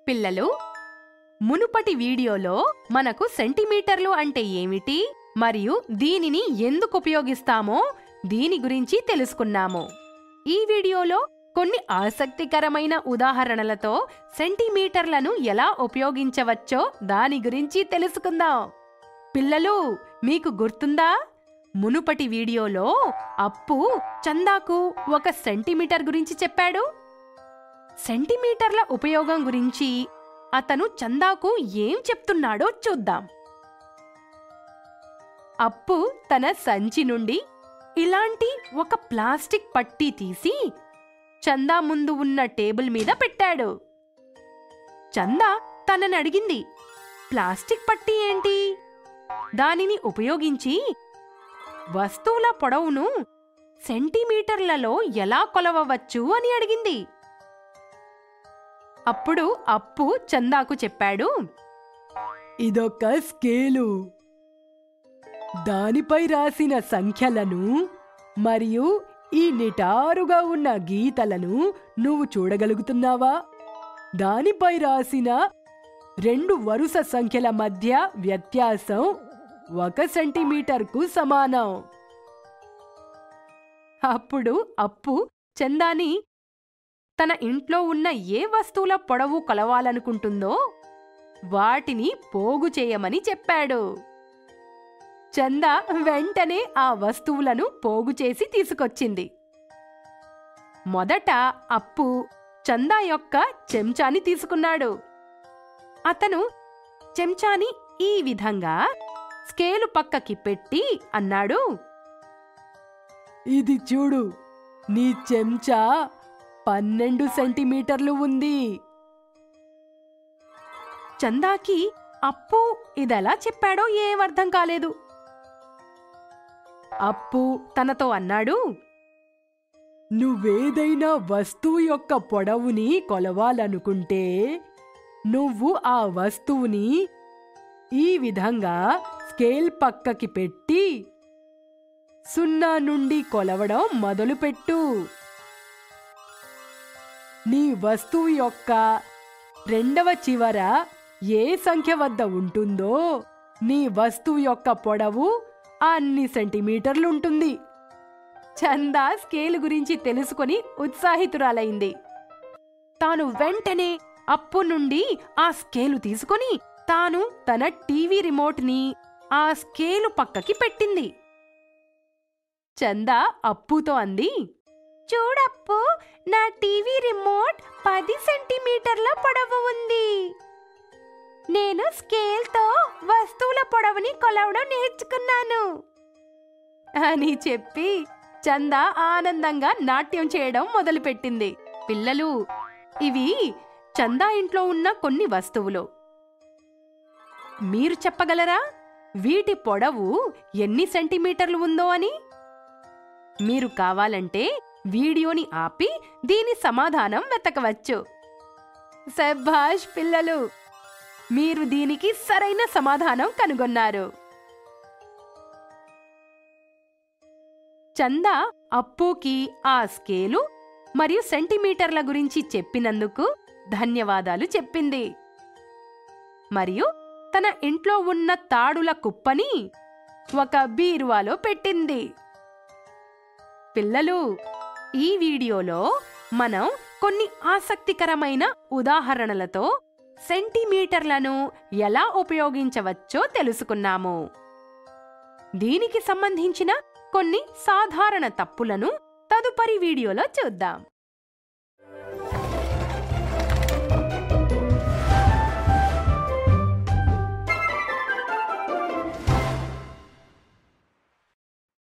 పిల్లలు మునుపటి వీడియోలో మనకు సెంటీమీటర్లు అంటే ఏమిటి మరియు దీనిని ఎందుకు ఉపయోగిస్తామో దీని గురించి తెలుసుకున్నాము ఈ వీడియోలో కొన్ని ఆసక్తికరమైన ఉదాహరణలతో సెంటీమీటర్లను ఎలా ఉపయోగించవచ్చో దాని గురించి తెలుసుకుందాం పిల్లలు మీకు గుర్తుందా మునుపటి వీడియోలో అప్పు చందాకు ఒక సెంటీమీటర్ గురించి చెప్పాడు సెంటీమీటర్ల ఉపయోగం గురించి అతను చందాకు ఏం చెప్తున్నాడో చూద్దాం అప్పు తన సంచి నుండి ఇలాంటి ఒక ప్లాస్టిక్ పట్టీ తీసి చందా ముందు ఉన్న టేబుల్ మీద పెట్టాడు చందా తనని అడిగింది ప్లాస్టిక్ పట్టీ ఏంటి దానిని ఉపయోగించి వస్తువుల పొడవును సెంటీమీటర్లలో ఎలా కొలవవచ్చు అని అడిగింది అప్పుడు అప్పు చందాకు చెప్పాడు ఇదొక స్కేలు దానిపై రాసిన సంఖ్యలను మరియు ఈ నిటారుగా ఉన్న గీతలను నువ్వు చూడగలుగుతున్నావా దానిపై రాసిన రెండు వరుస సంఖ్యల మధ్య వ్యత్యాసం ఒక సెంటీమీటర్కు సమానం అప్పుడు అప్పు చందాని తన ఇంట్లో ఉన్న ఏ వస్తువుల పొడవు కొలవాలనుకుంటుందో వాటిని పోగు చేయమని చెప్పాడు చందా వెంటనే ఆ వస్తువులను పోగు చేసి తీసుకొచ్చింది మొదట అప్పు చందా యొక్క చెంచాని తీసుకున్నాడు అతను చెంచాని ఈ విధంగా స్కేలు పక్కకి పెట్టి అన్నాడు ఇది చూడు నీ చెంచా పన్నెండు సెంటీమీటర్లు ఉంది చందాకి అప్పు ఇదెలా చెప్పాడో ఏం అర్థం కాలేదు అప్పు తనతో అన్నాడు నువ్వేదైనా వస్తువు యొక్క పొడవుని కొలవాలనుకుంటే నువ్వు ఆ వస్తువుని ఈ విధంగా స్కేల్ పక్కకి పెట్టి సున్నా నుండి కొలవడం మొదలుపెట్టు నీ వస్తువు యొక్క రెండవ చివర ఏ సంఖ్య వద్ద ఉంటుందో నీ వస్తువు యొక్క పొడవు అన్ని సెంటీమీటర్లు ఉంటుంది చందా స్కేలు గురించి తెలుసుకొని ఉత్సాహితురాలైంది తాను వెంటనే అప్పు నుండి ఆ స్కేలు తీసుకొని తాను తన టీవీ రిమోట్ని ఆ స్కేలు పక్కకి పెట్టింది చందా అప్పుతో అంది చూడప్పు నా టీవీ రిమోట్ పది సెంటీమీటర్ల పొడవు ఉంది నేను స్కేల్తో వస్తువుల పొడవుని కొలవడం నేర్చుకున్నాను అని చెప్పి చందా ఆనందంగా నాట్యం చేయడం మొదలుపెట్టింది పిల్లలు ఇవి చందా ఇంట్లో ఉన్న కొన్ని వస్తువులు మీరు చెప్పగలరా వీటి పొడవు ఎన్ని సెంటీమీటర్లు ఉందో అని మీరు కావాలంటే వీడియోని ఆపి దీని సమాధానం వెతకవచ్చు సభాష్ పిల్లలు మీరు దీనికి సరైన సమాధానం కనుగొన్నారు చందా అప్పుకి ఆ స్కేలు మరియు సెంటీమీటర్ల గురించి చెప్పినందుకు ధన్యవాదాలు చెప్పింది మరియు తన ఇంట్లో ఉన్న తాడుల కుప్పని ఒక బీరువాలో పెట్టింది పిల్లలు ఈ వీడియోలో మనం కొన్ని ఆసక్తికరమైన ఉదాహరణలతో సెంటీమీటర్లను ఎలా ఉపయోగించవచ్చో తెలుసుకున్నాము దీనికి సంబంధించిన కొన్ని సాధారణ తప్పులను తదుపరి వీడియోలో చూద్దాం